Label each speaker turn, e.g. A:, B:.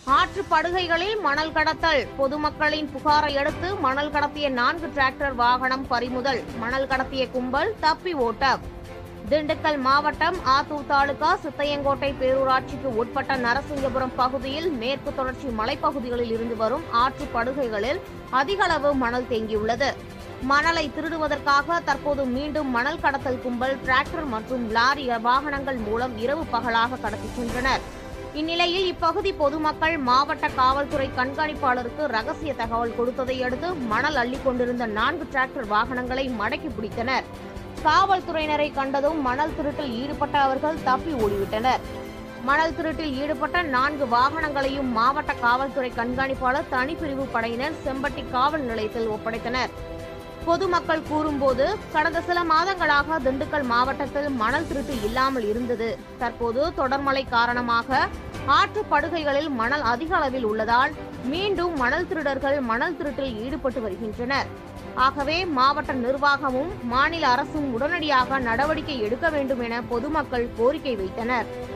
A: ஆற்று படுகைகளில் மணல் கடத்தல் பொதுமக்களின் புகாரை அடுத்து மணல் கடத்திய நான்கு டிராக்டர் வாகனம் பறிமுதல் மணல் கடத்திய கும்பல் தப்பி ஓட்டம் திண்டுக்கல் மாவட்டம் ஆத்தூர் தாலுகா சித்தையங்கோட்டை பேரூராட்சிக்கு உட்பட்ட நரசிங்கபுரம் பகுதியில் மேற்கு தொடர்ச்சி மலைப்பகுதிகளில் இருந்து வரும் ஆற்று படுகைகளில் அதிக அளவு மணல் தேங்கியுள்ளது மணலை திருடுவதற்காக தற்போது மீண்டும் மணல் கடத்தல் கும்பல் டிராக்டர் மற்றும் லாரி வாகனங்கள் மூலம் இரவு பகலாக கடத்தி சென்றனர் இந்நிலையில் இப்பகுதி பொதுமக்கள் மாவட்ட காவல்துறை கண்காணிப்பாளருக்கு ரகசிய தகவல் கொடுத்ததை அடுத்து மணல் அள்ளிக் கொண்டிருந்த நான்கு டிராக்டர் வாகனங்களை மடக்கி பிடித்தனர் காவல்துறையினரை கண்டதும் மணல் திருட்டில் ஈடுபட்ட அவர்கள் தப்பி ஓடிவிட்டனர் மணல் திருட்டில் ஈடுபட்ட நான்கு வாகனங்களையும் மாவட்ட காவல்துறை கண்காணிப்பாளர் தனிப்பிரிவு படையினர் செம்பட்டி காவல் நிலையத்தில் ஒப்படைத்தனர் பொதுமக்கள் கூறும்போது கடந்த சில மாதங்களாக திண்டுக்கல் மாவட்டத்தில் மணல் திருட்டு இல்லாமல் இருந்தது தற்போது தொடர்மழை காரணமாக ஆற்று படுகைகளில் மணல் அதிக அளவில் உள்ளதால் மீண்டும் மணல் திருடர்கள் மணல் திருட்டில் ஈடுபட்டு வருகின்றனர் ஆகவே மாவட்ட நிர்வாகமும் மாநில அரசும் உடனடியாக நடவடிக்கை எடுக்க வேண்டும் என பொதுமக்கள் கோரிக்கை வைத்தனர்